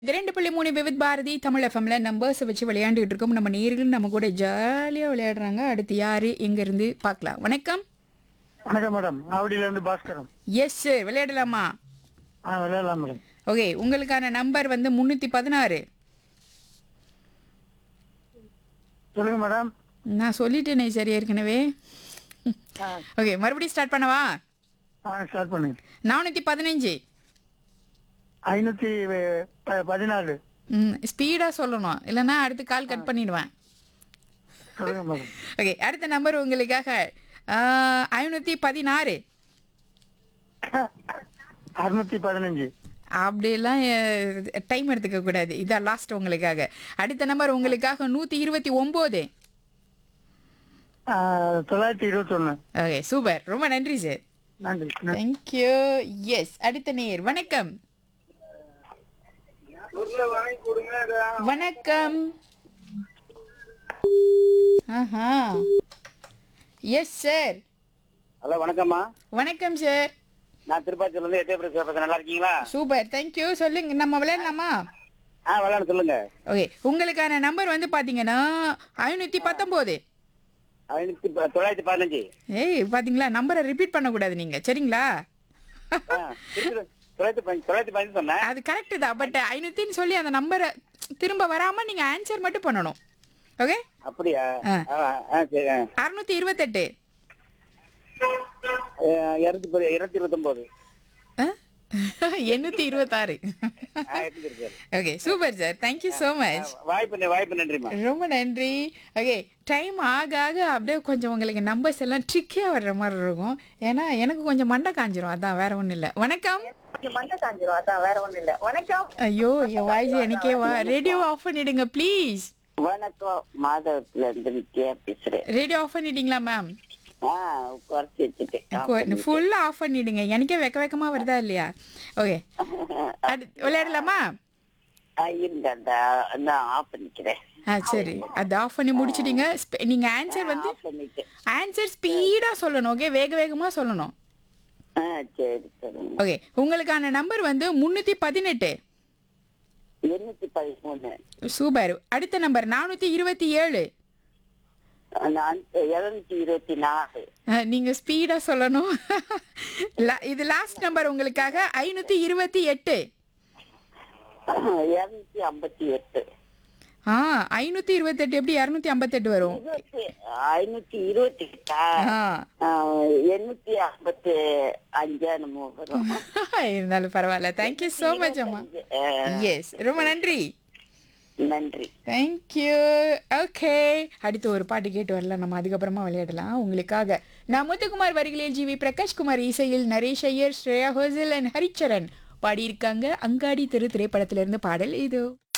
இரண்டு புள்ளி மூணு விவித் பாரதி தமிழ் எஃப்எம்ல நம்பர்ஸ் வச்சு விளையாண்டுட்டு இருக்கோம் நம்ம நேர்களும் நம்ம கூட ஜாலியா விளையாடுறாங்க அடுத்து யாரு எங்க இருந்து பார்க்கலாம் வணக்கம் வணக்கம் மேடம் ஆவடியில இருந்து பாஸ்கரம் எஸ் விளையாடலாமா ஆ விளையாடலாம் மேடம் ஓகே உங்களுக்கான நம்பர் வந்து முன்னூத்தி பதினாறு சொல்லுங்க மேடம் நான் சொல்லிட்டேனே சரி ஏற்கனவே ஆ ஓகே மறுபடியும் ஸ்டார்ட் பண்ணவா ஆ ஸ்டார்ட் பண்ணுங்க நானூத்தி பதினஞ்சு ஐநூத்தி ப- பதினாலு ம் ஸ்பீடாக சொல்லணும் இல்லைன்னா அடுத்து கால் கட் பண்ணிடுவேன் சொல்லுங்க மேடம் ஓகே அடுத்த நம்பர் உங்களுக்காக ஐநூற்றி பதினாறு அறுநூத்தி பதினஞ்சு அப்படியெல்லாம் டைம் எடுத்துக்க கூடாது இதான் லாஸ்ட் உங்களுக்காக அடுத்த நம்பர் உங்களுக்காக நூற்றி இருபத்தி ஒம்பது ஆ, தொள்ளாயிரத்தி இருபத்தொன்னு ஓகே சூப்பர் ரொம்ப நன்றி சார் நன்றி நன்றி. தேங்க்யூ எஸ் அடுத்த நேர் வணக்கம் வணக்கம் ஆஹா எஸ் சார் ஹலோ வணக்கம்மா வணக்கம் சார் நான் திருப்பாச்சூர்ல இருந்து எட்டே பேசுறேன் நல்லா இருக்கீங்களா சூப்பர் தேங்க்யூ சொல்லுங்க நம்ம விளையாடலாமா ஆ விளையாட சொல்லுங்க ஓகே உங்களுக்கான நம்பர் வந்து பாத்தீங்கன்னா ஐநூத்தி பத்தொன்பது ஐநூத்தி ப- தொள்ளாயிரத்தி பதினஞ்சு ஏய் பாத்தீங்களா நம்பரை ரிப்பீட் பண்ணக்கூடாது நீங்க சரிங்களா ஆ, திருப்பி தொள்ளாயிரத்தி பதினஞ்சு தொள்ளாயிரத்தி பதினஞ்சு சொன்னேன் அது கரெக்ட் தான் பட் ஐநூத்தின்னு சொல்லி அந்த நம்பரை திரும்ப வராம நீங்க ஆன்சர் மட்டும் பண்ணணும் ஓகே அப்படியா ஆ. ஆ, ஆ, சரி ஆ. அறுநூத்தி இருபத்தெட்டு ஆ, இருநூத்தி பதி- இருநூத்தி இருபத்தொன்பது எண்ணூத்தி இருபத்தாறு ஆ, எடுத்துட்டு இருக்கு. Okay super sir thank you so much வாய்ப்பு ந- வாய்ப்பு நன்றிம்மா ரொம்ப நன்றி ஓகே டைம் ஆக ஆக அப்படியே கொஞ்சம் உங்களுக்கு நம்பர்ஸ் எல்லாம் ட்ரிக்கியாக வர்ற மாதிரி இருக்கும் ஏன்னா எனக்கு கொஞ்சம் மண்டை காஞ்சிரும் அதான் வேற ஒன்றும் இல்லை வணக்கம் மண்டை காஞ்சிரும் அதான் வேற ஒண்ணும் இல்ல வணக்கம் ஐயோ என் வாய்ஸ் எனக்கே வா ரேடியோ ஆஃப் பண்ணிடுங்க ப்ளீஸ் வணக்கம் மாதவத்துல இருந்து நித்யா பேசுறேன் ரேடியோ ஆஃப் பண்ணிட்டீங்களா மேம் ஆ குறைச்சி வச்சுட்டேன் ஃபுல்லாக ஆஃப் பண்ணிடுங்க எனக்கே வெக்க வெக்கமா வருதா இல்லையா ஓகே அது விளையாடலாமா ஆ, இருங்க அந்த நான் ஆஃப் பண்ணிக்கிறேன் ஆ சரி அது ஆஃப் பண்ணி முடிச்சிட்டீங்க ஸ்பெ- நீங்க ஆன்சர் வந்து ஆஃப் பண்ணிட்டேன் ஆன்சர் ஸ்பீடாக சொல்லணும் ஓகே வேக வேகமாக சொல்லணும் ஆ சரி சரிங்க ஓகே உங்களுக்கான நம்பர் வந்து முந்நூற்றி பதினெட்டு எண்ணூத்தி பதிமூணு சூப்பர் அடுத்த நம்பர் நானூற்றி இருபத்தி ஏழு நான் இருநூத்தி இருபத்தி நாலு அஹ், நீங்க ஸ்பீடா சொல்லணும் லா- இது லாஸ்ட் நம்பர் உங்களுக்காக ஐநூத்தி இருபத்தி எட்டு இருநூத்தி ஐம்பத்தி எட்டு ஆ ஐநூத்தி இருபத்தெட்டு எப்படி இரநூத்தி ஐம்பத்தெட்டு வரும் இருபத்தி ஐநூத்தி இருபத்தி எட்டா ஆ ஆ, எண்ணூத்தி ஐம்பத்தி அஞ்சா என்னமோ வரும் இருந்தாலும் பரவாயில்ல தேங்க்யூ ஸோ மச் அம்மா ஆ, எஸ் ரொம்ப நன்றி நன்றி தேங்க்யூ ஓகே அடுத்து ஒரு பாட்டு கேட்டு வரலாம் நம்ம அதுக்கப்புறமா விளையாடலாம் உங்களுக்காக நான் முத்துக்குமார் வரிகளில் ஜி வி பிரகாஷ்குமார் இசையில் நரேஷ் ஐயர் ஸ்ரேயா ஹோசல் அண்ட் ஹரிச்சரன் பாடியிருக்காங்க அங்காடி திரு திரைப்படத்திலிருந்து பாடல் இது